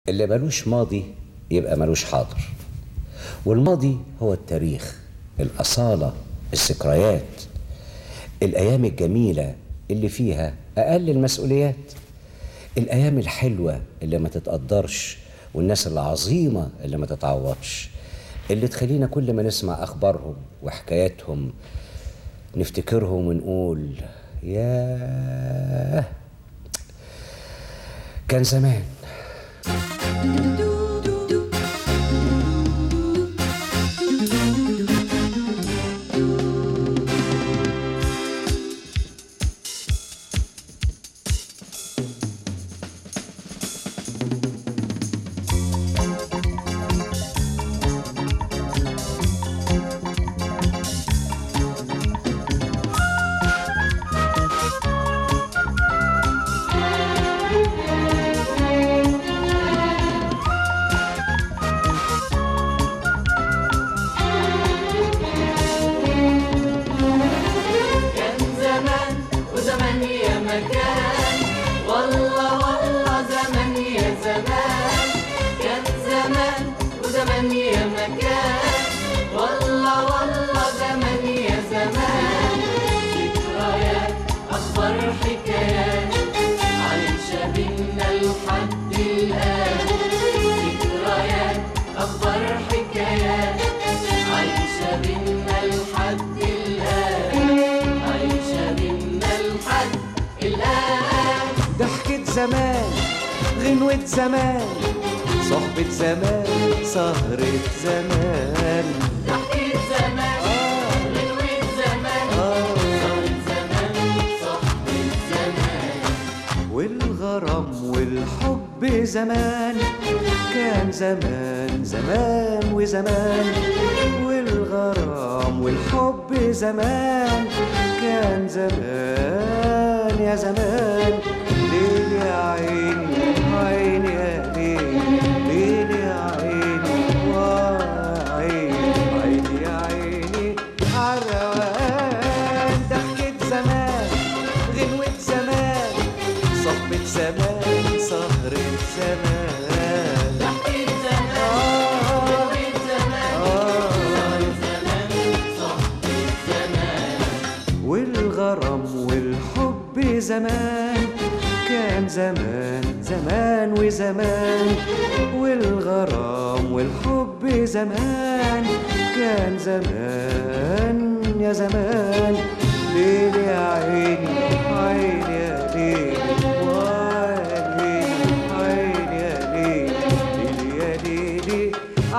اللي ملوش ماضي يبقى ملوش حاضر والماضي هو التاريخ الأصالة الذكريات الأيام الجميلة اللي فيها أقل المسؤوليات الأيام الحلوة اللي ما تتقدرش والناس العظيمة اللي ما تتعوضش اللي تخلينا كل ما نسمع أخبارهم وحكاياتهم نفتكرهم ونقول ياه كان زمان كان زمان وزمان يا مكان والله والله زمان يا زمان كان زمان وزمان يا مكان والله والله زمان يا زمان ذكريات أخبار حكايات عايشة بينا لحد الآن ذكريات أخبار حكايات عايشة بينا لحد الآن عايشة بينا لحد الآن ضحكة زمان غنوة زمان صحبة زمان سهرة زمان ضحكة زمان غنوة زمان صارت زمان صحبة زمان والغرام والحب زمان كان زمان زمان وزمان والغرام والحب زمان كان زمان يا زمان ليل يا عيني عيني يا ليل ليل يا عيني وعيني عيني يا عيني عالروقان ضحكة زمان غنوة زمان صحبة زمان سهرة زمان ضحكة زمان آه غنوة زمان آه صارت زمان صحبة زمان والغرام والحب زمان كان زمان زمان وزمان والغرام والحب زمان كان زمان يا زمان ليل يا عيني عيني يا ليل وعيني عيني يا ليل ليل يا ليلي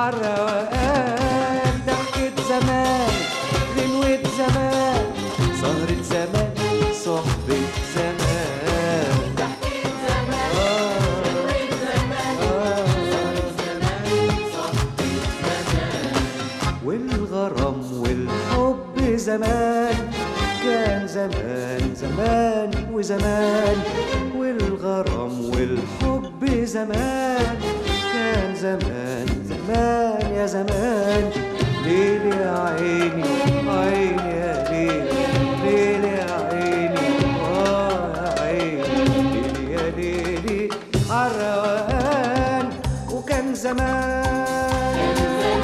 عالروقان ضحكة زمان غنوة زمان سهرة زمان صحبة زمان ضحكة زمان آه غنوة زمان آه صارت زمان صحبة زمان والغرام والحب زمان كان زمان زمان وزمان والغرام والحب زمان كان زمان زمان يا زمان ليل يا عيني عيني يا ليل ليل يا عيني اه يا عيني ليل يا ليلي عالروقان وكان زمان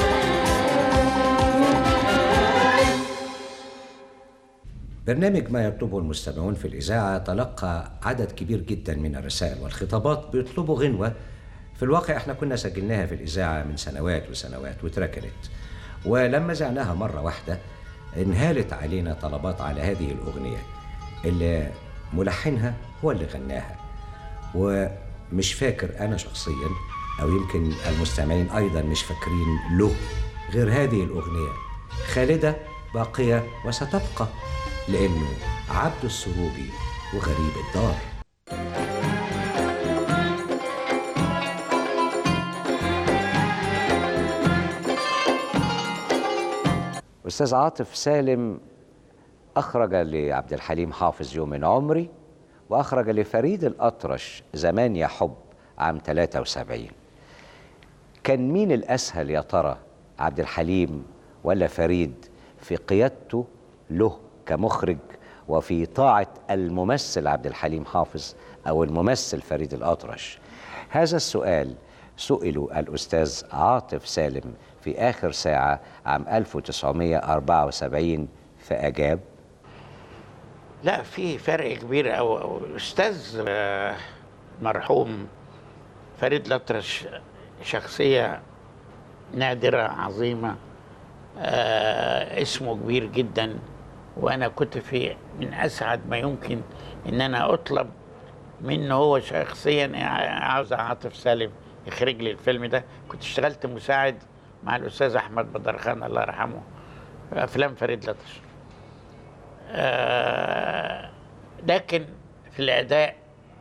برنامج ما يطلبه المستمعون في الإذاعة تلقى عدد كبير جدا من الرسائل والخطابات بيطلبوا غنوة في الواقع احنا كنا سجلناها في الإذاعة من سنوات وسنوات واتركنت ولما زعناها مرة واحدة انهالت علينا طلبات على هذه الأغنية اللي ملحنها هو اللي غناها ومش فاكر أنا شخصيا أو يمكن المستمعين أيضا مش فاكرين له غير هذه الأغنية خالدة باقية وستبقى لأنه عبد السروبي وغريب الدار أستاذ عاطف سالم أخرج لعبد الحليم حافظ يوم من عمري وأخرج لفريد الأطرش زمان يا حب عام 73 كان مين الأسهل يا ترى عبد الحليم ولا فريد في قيادته له كمخرج وفي طاعة الممثل عبد الحليم حافظ أو الممثل فريد الأطرش هذا السؤال سئلوا الأستاذ عاطف سالم في آخر ساعة عام 1974 فأجاب لا في فرق كبير أو الأستاذ آه، مرحوم فريد الأطرش شخصية نادرة عظيمة آه، اسمه كبير جدا وأنا كنت في من أسعد ما يمكن إن أنا أطلب منه هو شخصيا عاوز عاطف سالم يخرج لي الفيلم ده كنت اشتغلت مساعد مع الأستاذ أحمد بدرخان الله يرحمه في أفلام فريد الأطرش آه، لكن في الاداء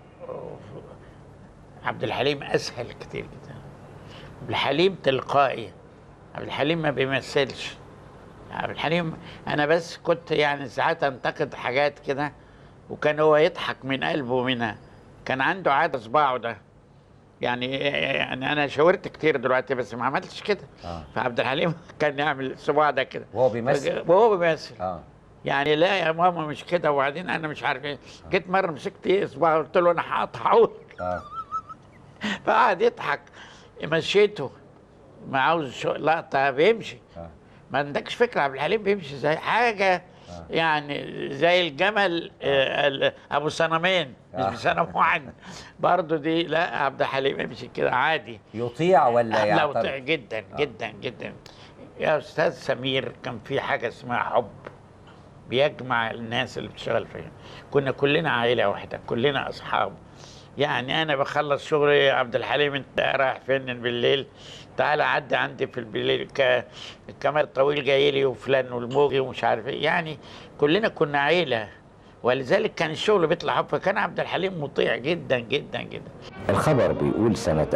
عبد الحليم اسهل كتير جدا عبد الحليم تلقائي عبد الحليم ما بيمثلش عبد الحليم انا بس كنت يعني ساعات انتقد حاجات كده وكان هو يضحك من قلبه منها كان عنده عاده صباعه ده يعني يعني انا شاورت كتير دلوقتي بس ما عملتش كده آه. فعبد الحليم كان يعمل الصباع ده كده وهو بيمثل؟ وهو بيمثل آه. يعني لا يا ماما مش كده وبعدين انا مش عارف ايه جيت مره مسكت ايه صباعه قلت له انا هقطعه آه. فقعد يضحك مشيته ما عاوز شو... لقطه بيمشي آه. ما عندكش فكره عبد الحليم بيمشي زي حاجه يعني زي الجمل آه. ال- ابو صنمين مش آه. بصنم واحد برضه دي لا عبد الحليم يمشي كده عادي يطيع ولا لا يعترض وطيع جدا جدا جدا يا استاذ سمير كان في حاجه اسمها حب بيجمع الناس اللي بتشتغل فيها كنا كلنا عائله واحده كلنا اصحاب يعني انا بخلص شغلي يا عبد الحليم انت رايح فين بالليل تعالى عدي عندي في بالليل ك... الكاميرا الطويل جاي لي وفلان والموجي ومش عارف ايه يعني كلنا كنا عيله ولذلك كان الشغل بيطلع حب فكان عبد الحليم مطيع جدا جدا جدا الخبر بيقول سنة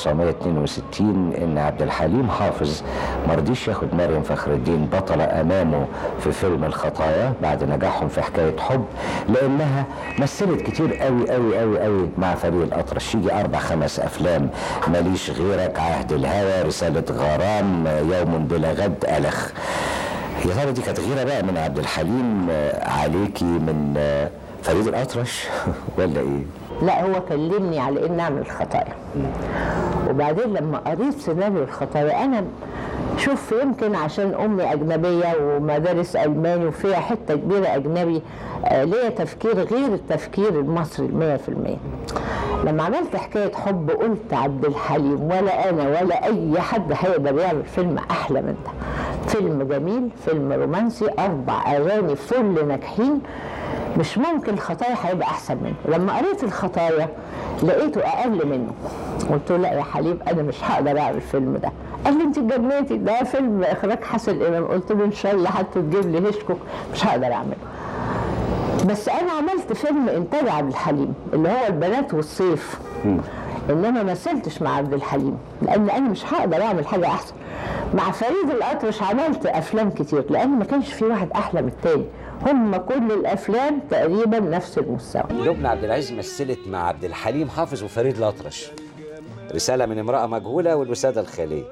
1962 إن عبد الحليم حافظ مرضيش ياخد مريم فخر الدين بطلة أمامه في فيلم الخطايا بعد نجاحهم في حكاية حب لأنها مثلت كتير قوي قوي قوي قوي مع فريق الأطرش يجي أربع خمس أفلام ماليش غيرك عهد الهوى رسالة غرام يوم بلا غد ألخ يا ترى دي كانت غيرة بقى من عبد الحليم آه، عليكي من آه، فريد الأطرش ولا إيه؟ لا هو كلمني على ان اعمل الخطايا وبعدين لما قريت سيناريو الخطايا انا شوف يمكن عشان امي اجنبيه ومدارس الماني وفيها حته كبيره اجنبي آه، ليا تفكير غير التفكير المصري المية في المية لما عملت حكاية حب قلت عبد الحليم ولا أنا ولا أي حد هيقدر يعمل فيلم أحلى من ده فيلم جميل فيلم رومانسي أربع أغاني فل ناجحين مش ممكن الخطايا هيبقى احسن منه لما قريت الخطايا لقيته اقل منه قلت له لا يا حليم انا مش هقدر اعمل الفيلم ده قال لي انت اتجننتي ده فيلم اخراج حسن امام قلت له ان شاء الله حتى تجيب لي هيشكوك مش هقدر اعمله بس انا عملت فيلم انتاج عبد الحليم اللي هو البنات والصيف انما ما مثلتش مع عبد الحليم لان انا مش هقدر اعمل حاجه احسن مع فريد الاطرش عملت افلام كتير لان ما كانش في واحد احلى من التاني هم كل الافلام تقريبا نفس المستوى لبنى عبد العزيز مثلت مع عبد الحليم حافظ وفريد الأطرش رسالة من امرأة مجهولة والوسادة الخالية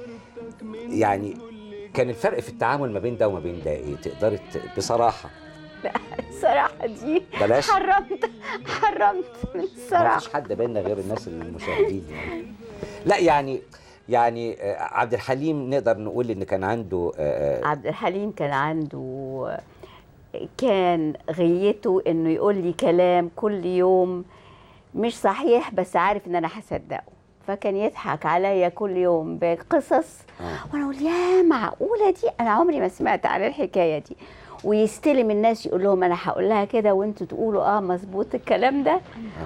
يعني كان الفرق في التعامل ما بين ده وما بين ده ايه تقدري ت- بصراحة الصراحة دي بلاش. حرمت حرمت من ما الصراحة فيش حد بيننا غير الناس المشاهدين يعني لا يعني يعني آه، عبد الحليم نقدر نقول ان كان عنده آه، آه، عبد الحليم كان عنده كان غيته انه يقول لي كلام كل يوم مش صحيح بس عارف ان انا هصدقه فكان يضحك عليا كل يوم بقصص وانا اقول يا معقوله دي انا عمري ما سمعت عن الحكايه دي ويستلم الناس يقول لهم انا هقول لها كده وانتوا تقولوا اه مظبوط الكلام ده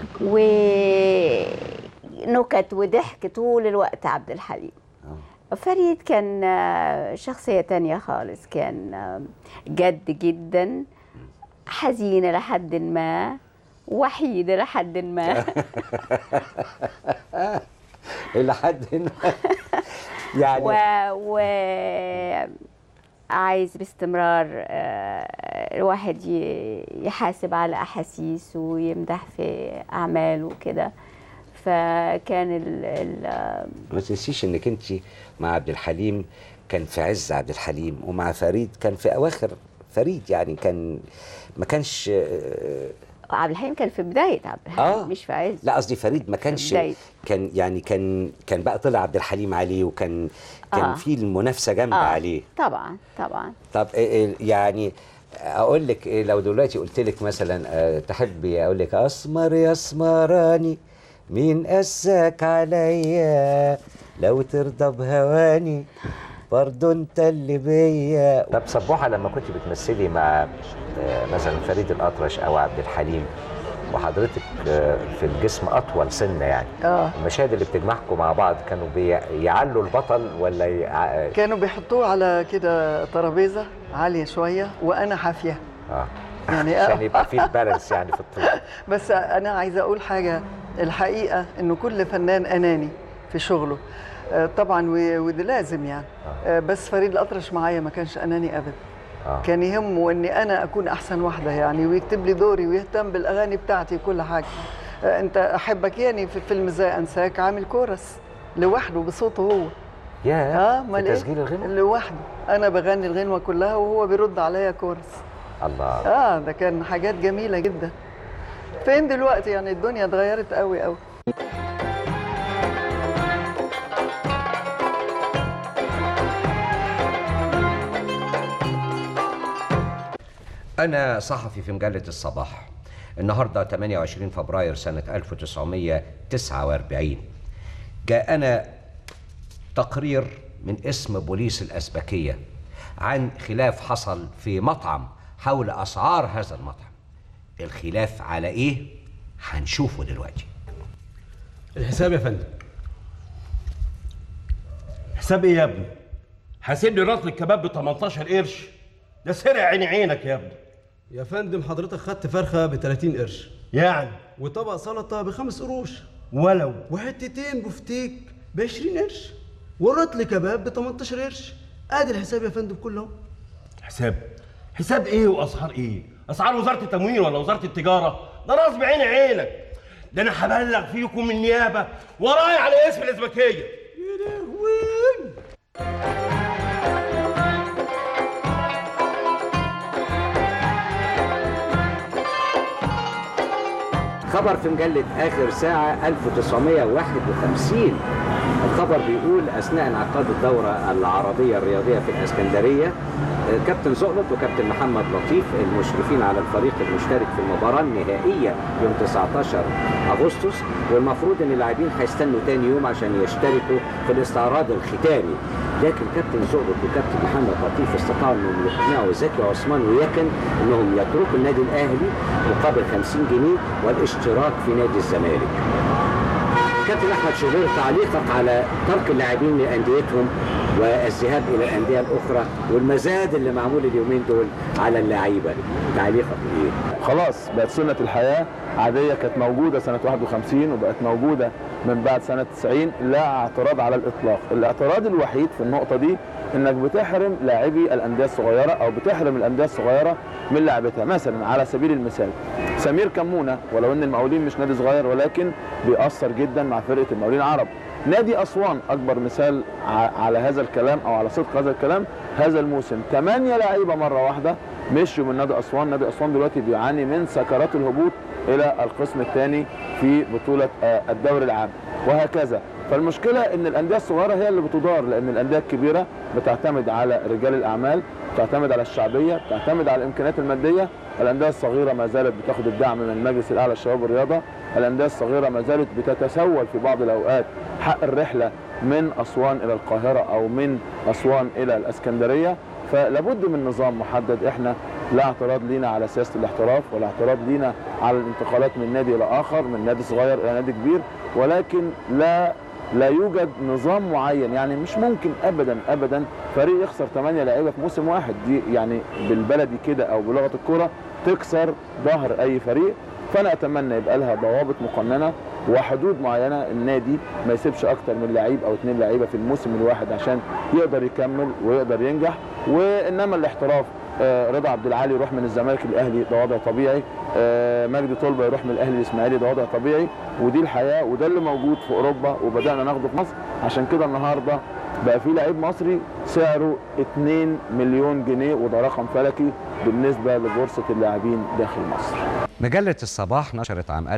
ونكت وضحك طول الوقت عبد الحليم فريد كان آه، شخصية تانية خالص كان آه، جد جدا حزين لحد ما وحيد لحد ما الى حد ما يعني و, و عايز باستمرار آه، الواحد ي- يحاسب على أحاسيسه ويمدح في أعماله وكده فكان ال ال ما تنسيش انك انت مع عبد الحليم كان في عز عبد الحليم ومع فريد كان في اواخر فريد يعني كان ما كانش آه، عبد الحليم كان في بدايه عبد الحليم آه. مش في عز لا قصدي فريد ما كانش بداية. كان يعني كان كان بقى طلع عبد الحليم عليه وكان كان آه. في المنافسه جامده آه. عليه طبعا طبعا طب إيه- إيه يعني اقول لك إيه لو دلوقتي قلت لك مثلا آه، تحبي اقول لك اسمر يا اسمراني مين قساك عليا لو ترضى بهواني برضو انت اللي بيا طب صبوحه لما كنت بتمثلي مع آه، مثلا فريد الاطرش او عبد الحليم وحضرتك آه، في الجسم اطول سنه يعني اه المشاهد اللي بتجمعكم مع بعض كانوا بيعلوا البطل ولا يع... كانوا بيحطوه على كده ترابيزه عاليه شويه وانا حافيه اه يعني عشان يبقى فيه بالانس يعني في الطول بس انا عايزه اقول حاجه الحقيقه انه كل فنان اناني في شغله آه، طبعا و- وده لازم يعني آه، بس فريد الاطرش معايا ما كانش اناني ابدا آه. كان يهمه اني انا اكون احسن واحده يعني ويكتب لي دوري ويهتم بالاغاني بتاعتي وكل حاجه آه، انت احبك يعني في فيلم ازاي انساك عامل كورس لوحده بصوته هو يا اه في امال ايه تسجيل الغنى لوحده انا بغني الغنوه كلها وهو بيرد عليا كورس الله اه ده كان حاجات جميله جدا فين دلوقتي يعني الدنيا اتغيرت قوي قوي أنا صحفي في مجلة الصباح النهاردة 28 فبراير سنة 1949 جاءنا تقرير من اسم بوليس الأسبكية عن خلاف حصل في مطعم حول أسعار هذا المطعم الخلاف على إيه؟ هنشوفه دلوقتي الحساب يا فندم حساب ايه يا ابني؟ حاسب لي رطل الكباب ب 18 قرش ده سرق عيني عينك يا ابني يا فندم حضرتك خدت فرخه ب 30 قرش يعني وطبق سلطه بخمس قروش ولو وحتتين بفتيك ب 20 قرش والرطل كباب ب 18 قرش ادي الحساب يا فندم كله حساب حساب ايه واسعار ايه؟ اسعار وزاره التموين ولا وزاره التجاره؟ ده راس بعين عينك ده انا هبلغ فيكم من النيابه وراي على اسم الازبكيه خبر في مجلة آخر ساعة 1951 الخبر بيقول أثناء انعقاد الدورة العربية الرياضية في الإسكندرية آه، كابتن زقلط وكابتن محمد لطيف المشرفين على الفريق المشترك في المباراة النهائية يوم 19 أغسطس والمفروض إن اللاعبين هيستنوا تاني يوم عشان يشتركوا في الاستعراض الختامي لكن كابتن زقلط وكابتن محمد لطيف استطاعوا انهم يقنعوا زكي عثمان ويكن انهم يتركوا النادي الاهلي مقابل 50 جنيه والاشتراك في نادي الزمالك. كابتن احمد شوبير تعليقك على ترك اللاعبين لانديتهم والذهاب الى الانديه الاخرى والمزاد اللي معمول اليومين دول على اللعيبه تعليقك ايه؟ خلاص بقت سنة الحياة عادية كانت موجودة سنة 51 وبقت موجودة من بعد سنة 90 لا اعتراض على الإطلاق الاعتراض الوحيد في النقطة دي انك بتحرم لاعبي الأندية الصغيرة أو بتحرم الأندية الصغيرة من لعبتها مثلا على سبيل المثال سمير كمونة ولو ان المقاولين مش نادي صغير ولكن بيأثر جدا مع فرقة المقاولين العرب نادي أسوان أكبر مثال ع- على هذا الكلام أو على صدق هذا الكلام هذا الموسم ثمانية لعيبة مرة واحدة مشوا من نادي أسوان نادي أسوان دلوقتي بيعاني من سكرات الهبوط إلى القسم الثاني في بطولة آه، الدوري العام وهكذا فالمشكلة ان الأندية الصغيرة هي اللي بتدار لأن الأندية الكبيرة بتعتمد على رجال الأعمال بتعتمد على الشعبية بتعتمد على الإمكانيات المادية الأندية الصغيرة ما زالت بتاخد الدعم من المجلس الأعلى للشباب والرياضة الأندية الصغيرة ما زالت بتتسول في بعض الأوقات حق الرحلة من أسوان إلى القاهرة أو من أسوان إلى الإسكندرية فلابد من نظام محدد احنا لا اعتراض لينا على سياسه الاحتراف ولا اعتراض لينا على الانتقالات من نادي الى اخر من نادي صغير الى نادي كبير ولكن لا لا يوجد نظام معين يعني مش ممكن ابدا ابدا فريق يخسر 8 لعيبه في موسم واحد دي يعني بالبلدي كده او بلغه الكوره تكسر ظهر اي فريق فانا اتمنى يبقى لها ضوابط مقننه وحدود معينه النادي ما يسيبش اكتر من لعيب او اثنين لعيبه في الموسم الواحد عشان يقدر يكمل ويقدر ينجح وانما الاحتراف آه، رضا عبد العالي يروح من الزمالك للاهلي ده وضع طبيعي آه، مجدي طلبه يروح من الاهلي للاسماعيلي ده وضع طبيعي ودي الحياه وده اللي موجود في اوروبا وبدانا ناخده في مصر عشان كده النهارده بقى في لعيب مصري سعره 2 مليون جنيه وده رقم فلكي بالنسبه لبورصه اللاعبين داخل مصر مجلة الصباح نشرت عام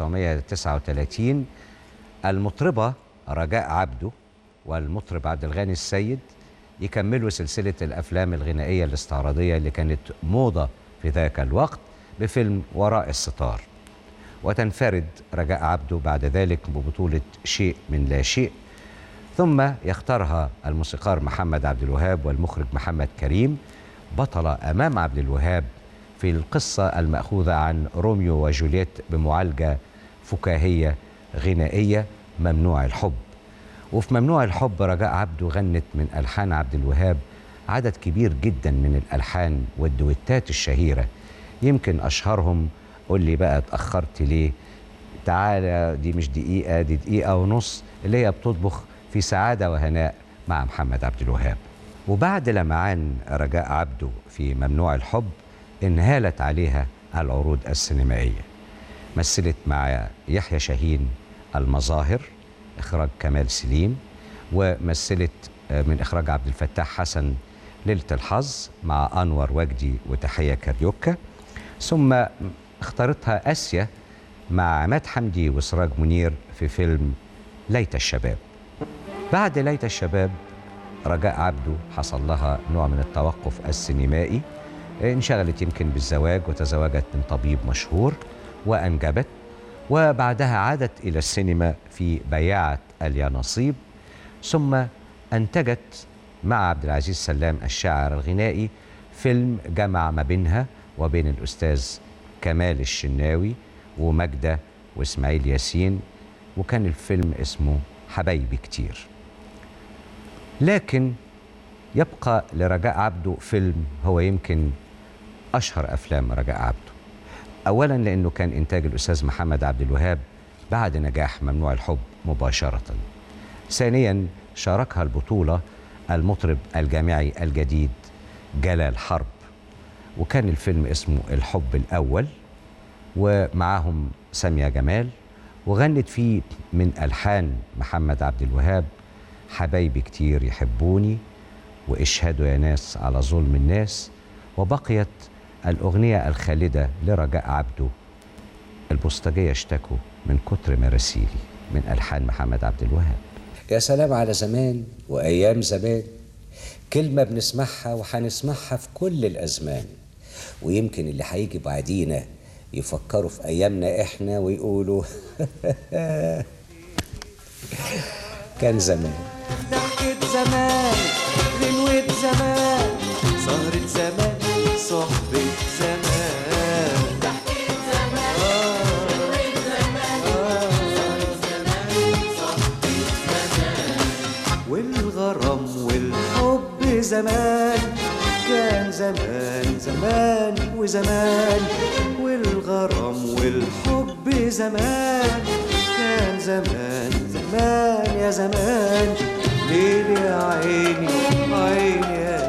1939 المطربة رجاء عبده والمطرب عبد الغني السيد يكملوا سلسلة الأفلام الغنائية الاستعراضية اللي كانت موضة في ذاك الوقت بفيلم وراء الستار وتنفرد رجاء عبده بعد ذلك ببطولة شيء من لا شيء ثم يختارها الموسيقار محمد عبد الوهاب والمخرج محمد كريم بطلة أمام عبد الوهاب في القصة المأخوذة عن روميو وجولييت بمعالجة فكاهية غنائية ممنوع الحب وفي ممنوع الحب رجاء عبده غنت من ألحان عبد الوهاب عدد كبير جدا من الألحان والدويتات الشهيرة يمكن أشهرهم قول لي بقى اتأخرت ليه تعالى دي مش دقيقة دي دقيقة ونص اللي هي بتطبخ في سعادة وهناء مع محمد عبد الوهاب وبعد لمعان رجاء عبده في ممنوع الحب انهالت عليها العروض السينمائية مثلت مع يحيى شاهين المظاهر إخراج كمال سليم ومثلت من إخراج عبد الفتاح حسن ليلة الحظ مع أنور وجدي وتحية كاريوكا ثم اختارتها آسيا مع عماد حمدي وسراج منير في فيلم ليت الشباب بعد ليت الشباب رجاء عبده حصل لها نوع من التوقف السينمائي انشغلت يمكن بالزواج وتزوجت من طبيب مشهور وأنجبت وبعدها عادت إلى السينما في بياعة اليانصيب ثم أنتجت مع عبد العزيز سلام الشاعر الغنائي فيلم جمع ما بينها وبين الأستاذ كمال الشناوي ومجدة وإسماعيل ياسين وكان الفيلم اسمه حبايبي كتير لكن يبقى لرجاء عبده فيلم هو يمكن أشهر أفلام رجاء عبده أولا لأنه كان إنتاج الأستاذ محمد عبد الوهاب بعد نجاح ممنوع الحب مباشرة ثانيا شاركها البطولة المطرب الجامعي الجديد جلال حرب وكان الفيلم اسمه الحب الأول ومعاهم سامية جمال وغنت فيه من ألحان محمد عبد الوهاب حبايبي كتير يحبوني واشهدوا يا ناس على ظلم الناس وبقيت الأغنية الخالدة لرجاء عبده البوسطجية اشتكوا من كتر مراسيلي من ألحان محمد عبد الوهاب يا سلام على زمان وأيام زمان كلمة بنسمعها وهنسمعها في كل الأزمان ويمكن اللي هيجي بعدينا يفكروا في أيامنا إحنا ويقولوا كان زمان ضحكة زمان غنوة زمان سهرة زمان صحبة زمان ضحكة زمان غنوة زمان سهرة زمان صحبة زمان والغرام والحب زمان كان زمان زمان وزمان والغرام والحب زمان كان زمان زمان يا زمان ليل يا عيني عيني يا